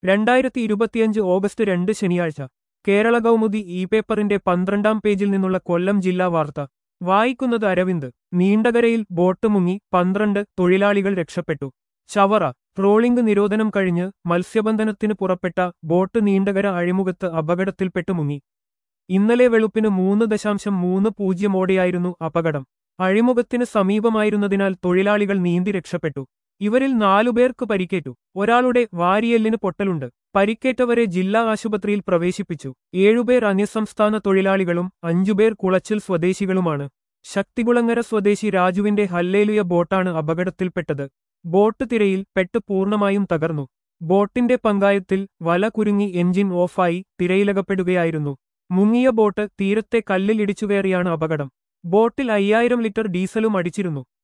രണ്ടായിരത്തി ഇരുപത്തിയഞ്ച് ഓഗസ്റ്റ് രണ്ട് ശനിയാഴ്ച കേരള കൗമുദി ഇ പേപ്പറിന്റെ പന്ത്രണ്ടാം പേജിൽ നിന്നുള്ള കൊല്ലം ജില്ലാ വാർത്ത വായിക്കുന്നത് അരവിന്ദ് നീണ്ടകരയിൽ ബോട്ട് മുങ്ങി പന്ത്രണ്ട് തൊഴിലാളികൾ രക്ഷപ്പെട്ടു ചവറ ട്രോളിംഗ് നിരോധനം കഴിഞ്ഞ് മത്സ്യബന്ധനത്തിന് പുറപ്പെട്ട ബോട്ട് നീണ്ടകര അഴിമുഖത്ത് അപകടത്തിൽപ്പെട്ടു മുങ്ങി ഇന്നലെ വെളുപ്പിന് മൂന്ന് ദശാംശം മൂന്ന് പൂജ്യമോടെയായിരുന്നു അപകടം അഴിമുഖത്തിന് സമീപമായിരുന്നതിനാൽ തൊഴിലാളികൾ നീന്തി രക്ഷപ്പെട്ടു ഇവരിൽ നാലുപേർക്ക് പരിക്കേറ്റു ഒരാളുടെ വാരിയെല്ലിന് പൊട്ടലുണ്ട് പരിക്കേറ്റവരെ ജില്ലാ ആശുപത്രിയിൽ പ്രവേശിപ്പിച്ചു ഏഴുപേർ അന്യസംസ്ഥാന തൊഴിലാളികളും അഞ്ചുപേർ കുളച്ചൽ സ്വദേശികളുമാണ് ശക്തികുളങ്ങര സ്വദേശി രാജുവിന്റെ ഹല്ലേലുയ ബോട്ടാണ് അപകടത്തിൽപ്പെട്ടത് ബോട്ട് തിരയിൽ പെട്ട് പൂർണ്ണമായും തകർന്നു ബോട്ടിന്റെ പങ്കായത്തിൽ വല കുരുങ്ങി എഞ്ചിൻ ഓഫായി തിരയിലകപ്പെടുകയായിരുന്നു മുങ്ങിയ ബോട്ട് തീരത്തെ കല്ലിൽ ഇടിച്ചുകയറിയാണ് അപകടം ബോട്ടിൽ അയ്യായിരം ലിറ്റർ ഡീസലും അടിച്ചിരുന്നു